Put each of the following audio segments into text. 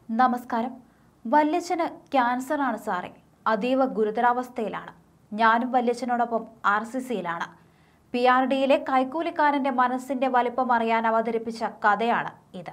നമസ്കാരം വല്യച്ഛന് ക്യാൻസറാണ് സാറേ അതീവ ഗുരുതരാവസ്ഥയിലാണ് ഞാനും വല്യച്ഛനോടൊപ്പം ആർ സി സിയിലാണ് പി ആർ ഡിയിലെ കൈക്കൂലിക്കാരന്റെ മനസ്സിന്റെ വലിപ്പം അറിയാൻ അവതരിപ്പിച്ച കഥയാണ് ഇത്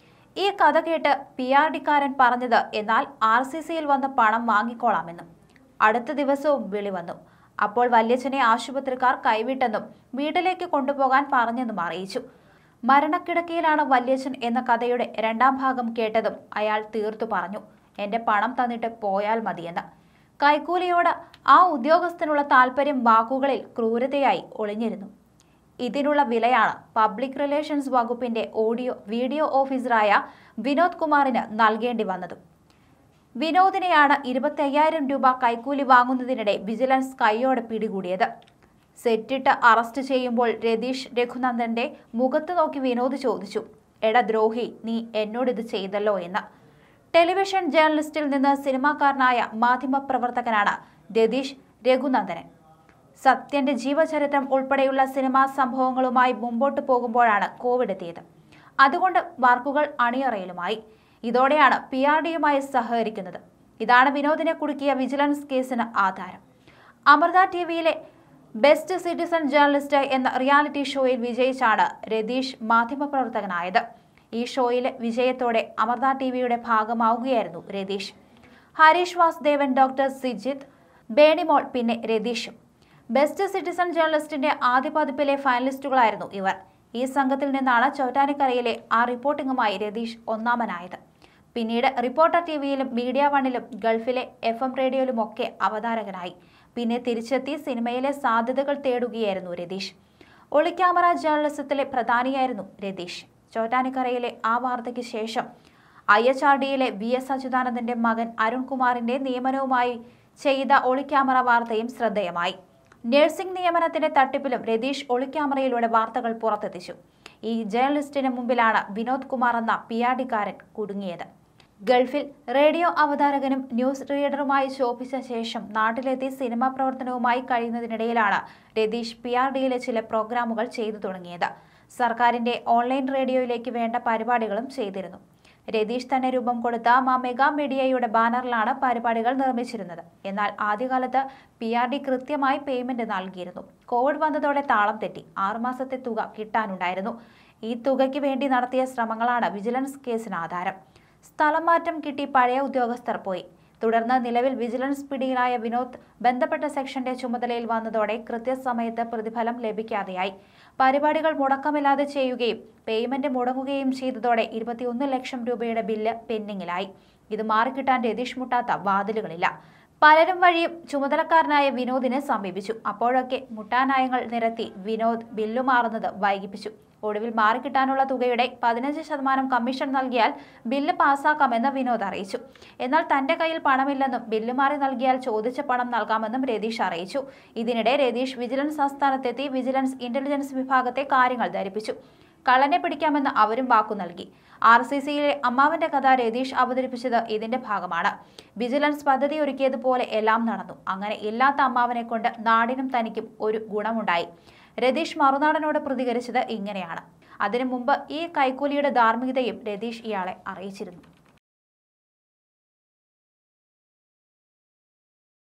ഈ കഥ കേട്ട് പി ആർ ഡിക്കാരൻ പറഞ്ഞത് എന്നാൽ ആർ സി സിയിൽ വന്ന് പണം വാങ്ങിക്കോളാമെന്നും അടുത്ത ദിവസവും വിളി വന്നു അപ്പോൾ വല്യച്ഛനെ ആശുപത്രിക്കാർ കൈവിട്ടെന്നും വീട്ടിലേക്ക് കൊണ്ടുപോകാൻ പറഞ്ഞെന്നും അറിയിച്ചു മരണക്കിടക്കയിലാണ് വല്യച്ഛൻ എന്ന കഥയുടെ രണ്ടാം ഭാഗം കേട്ടതും അയാൾ തീർത്തു പറഞ്ഞു എന്റെ പണം തന്നിട്ട് പോയാൽ മതിയെന്ന് കൈക്കൂലിയോട് ആ ഉദ്യോഗസ്ഥനുള്ള താല്പര്യം വാക്കുകളിൽ ക്രൂരതയായി ഒളിഞ്ഞിരുന്നു ഇതിനുള്ള വിലയാണ് പബ്ലിക് റിലേഷൻസ് വകുപ്പിന്റെ ഓഡിയോ വീഡിയോ ഓഫീസറായ വിനോദ് കുമാറിന് നൽകേണ്ടി വന്നതും വിനോദിനെയാണ് ഇരുപത്തി അയ്യായിരം രൂപ കൈക്കൂലി വാങ്ങുന്നതിനിടെ വിജിലൻസ് കൈയോടെ പിടികൂടിയത് സെറ്റിട്ട് അറസ്റ്റ് ചെയ്യുമ്പോൾ രതീഷ് രഘുനന്ദന്റെ മുഖത്ത് നോക്കി വിനോദ് ചോദിച്ചു എടാ ദ്രോഹി നീ എന്നോടിത് ചെയ്തല്ലോ എന്ന് ടെലിവിഷൻ ജേർണലിസ്റ്റിൽ നിന്ന് സിനിമാക്കാരനായ മാധ്യമപ്രവർത്തകനാണ് രതീഷ് രഘുനന്ദനൻ സത്യന്റെ ജീവചരിത്രം ഉൾപ്പെടെയുള്ള സിനിമാ സംഭവങ്ങളുമായി മുമ്പോട്ട് പോകുമ്പോഴാണ് കോവിഡ് എത്തിയത് അതുകൊണ്ട് വർക്കുകൾ അണിയറയിലുമായി ഇതോടെയാണ് പി ആർ ഡിയുമായി സഹകരിക്കുന്നത് ഇതാണ് വിനോദിനെ കുടുക്കിയ വിജിലൻസ് കേസിന് ആധാരം അമൃത ടി വിയിലെ ബെസ്റ്റ് സിറ്റിസൺ ജേർണലിസ്റ്റ് എന്ന റിയാലിറ്റി ഷോയിൽ വിജയിച്ചാണ് രതീഷ് മാധ്യമപ്രവർത്തകനായത് ഈ ഷോയിലെ വിജയത്തോടെ അമൃത ടി വിയുടെ ഭാഗമാവുകയായിരുന്നു രതീഷ് ഹരീഷ് വാസുദേവൻ ഡോക്ടർ സിജിത്ത് ബേണിമോൾ പിന്നെ രതീഷും ബെസ്റ്റ് സിറ്റിസൺ ജേർണലിസ്റ്റിന്റെ ആദ്യ പതിപ്പിലെ ഫൈനലിസ്റ്റുകളായിരുന്നു ഇവർ ഈ സംഘത്തിൽ നിന്നാണ് ചോറ്റാനിക്കരയിലെ ആ റിപ്പോർട്ടിംഗുമായി രതീഷ് ഒന്നാമനായത് പിന്നീട് റിപ്പോർട്ടർ ടി വിയിലും മീഡിയ വണ്ണിലും ഗൾഫിലെ എഫ് എം റേഡിയോയിലുമൊക്കെ അവതാരകനായി പിന്നെ തിരിച്ചെത്തി സിനിമയിലെ സാധ്യതകൾ തേടുകയായിരുന്നു രതീഷ് ഒളിക്യാമറ ജേർണലിസത്തിലെ പ്രധാനിയായിരുന്നു രതീഷ് ചോറ്റാനിക്കരയിലെ ആ വാർത്തയ്ക്ക് ശേഷം ഐ എച്ച് ആർ ഡിയിലെ വി എസ് അച്യുതാനന്ദന്റെ മകൻ അരുൺകുമാറിന്റെ നിയമനവുമായി ചെയ്ത ഒളിക്യാമറ വാർത്തയും ശ്രദ്ധേയമായി നഴ്സിംഗ് നിയമനത്തിന്റെ തട്ടിപ്പിലും രതീഷ് ഒളിക്യാമറയിലൂടെ വാർത്തകൾ പുറത്തെത്തിച്ചു ഈ ജേർണലിസ്റ്റിന് മുമ്പിലാണ് വിനോദ് കുമാർ എന്ന പി ആർ ഡിക്കാരൻ കുടുങ്ങിയത് ഗൾഫിൽ റേഡിയോ അവതാരകനും ന്യൂസ് റീഡറുമായി ശോഭിച്ച ശേഷം നാട്ടിലെത്തി സിനിമാ പ്രവർത്തനവുമായി കഴിയുന്നതിനിടയിലാണ് രതീഷ് പി ആർ ഡിയിലെ ചില പ്രോഗ്രാമുകൾ ചെയ്തു തുടങ്ങിയത് സർക്കാരിന്റെ ഓൺലൈൻ റേഡിയോയിലേക്ക് വേണ്ട പരിപാടികളും ചെയ്തിരുന്നു രതീഷ് തന്നെ രൂപം കൊടുത്ത മാ മെഗാ മീഡിയയുടെ ബാനറിലാണ് പരിപാടികൾ നിർമ്മിച്ചിരുന്നത് എന്നാൽ ആദ്യകാലത്ത് പി ആർ ഡി കൃത്യമായി പേയ്മെന്റ് നൽകിയിരുന്നു കോവിഡ് വന്നതോടെ താളം തെറ്റി ആറുമാസത്തെ തുക കിട്ടാനുണ്ടായിരുന്നു ഈ തുകയ്ക്ക് വേണ്ടി നടത്തിയ ശ്രമങ്ങളാണ് വിജിലൻസ് കേസിന് ആധാരം സ്ഥലം മാറ്റം കിട്ടി പഴയ ഉദ്യോഗസ്ഥർ പോയി തുടർന്ന് നിലവിൽ വിജിലൻസ് പിടിയിലായ വിനോദ് ബന്ധപ്പെട്ട സെക്ഷന്റെ ചുമതലയിൽ വന്നതോടെ കൃത്യസമയത്ത് പ്രതിഫലം ലഭിക്കാതെയായി പരിപാടികൾ മുടക്കമില്ലാതെ ചെയ്യുകയും പേയ്മെന്റ് മുടങ്ങുകയും ചെയ്തതോടെ ഇരുപത്തിയൊന്ന് ലക്ഷം രൂപയുടെ ബില്ല് പെൻഡിങ്ങിലായി ഇത് മാറിക്കിട്ടാൻ രതീഷ് മുട്ടാത്ത വാതിലുകളില്ല പലരും വഴിയും ചുമതലക്കാരനായ വിനോദിനെ സമീപിച്ചു അപ്പോഴൊക്കെ മുട്ടാനായങ്ങൾ നിരത്തി വിനോദ് ബില്ലു മാറുന്നത് വൈകിപ്പിച്ചു ഒടുവിൽ മാറിക്കിട്ടാനുള്ള തുകയുടെ പതിനഞ്ച് ശതമാനം കമ്മീഷൻ നൽകിയാൽ ബില്ല് പാസ്സാക്കാമെന്ന് വിനോദ് അറിയിച്ചു എന്നാൽ തന്റെ കയ്യിൽ പണമില്ലെന്നും ബില്ല് മാറി നൽകിയാൽ ചോദിച്ച പണം നൽകാമെന്നും രതീഷ് അറിയിച്ചു ഇതിനിടെ രതീഷ് വിജിലൻസ് ആസ്ഥാനത്തെത്തി വിജിലൻസ് ഇന്റലിജൻസ് വിഭാഗത്തെ കാര്യങ്ങൾ ധരിപ്പിച്ചു കള്ളനെ പിടിക്കാമെന്ന് അവരും വാക്കു നൽകി ആർ സി സിയിലെ അമ്മാവന്റെ കഥ രതീഷ് അവതരിപ്പിച്ചത് ഇതിന്റെ ഭാഗമാണ് വിജിലൻസ് പദ്ധതി ഒരുക്കിയതുപോലെ എല്ലാം നടന്നു അങ്ങനെ ഇല്ലാത്ത അമ്മാവനെ കൊണ്ട് നാടിനും തനിക്കും ഒരു ഗുണമുണ്ടായി രതീഷ് മറുനാടനോട് പ്രതികരിച്ചത് ഇങ്ങനെയാണ് അതിനു മുമ്പ് ഈ കൈക്കൂലിയുടെ ധാർമ്മികതയും രതീഷ് ഇയാളെ അറിയിച്ചിരുന്നു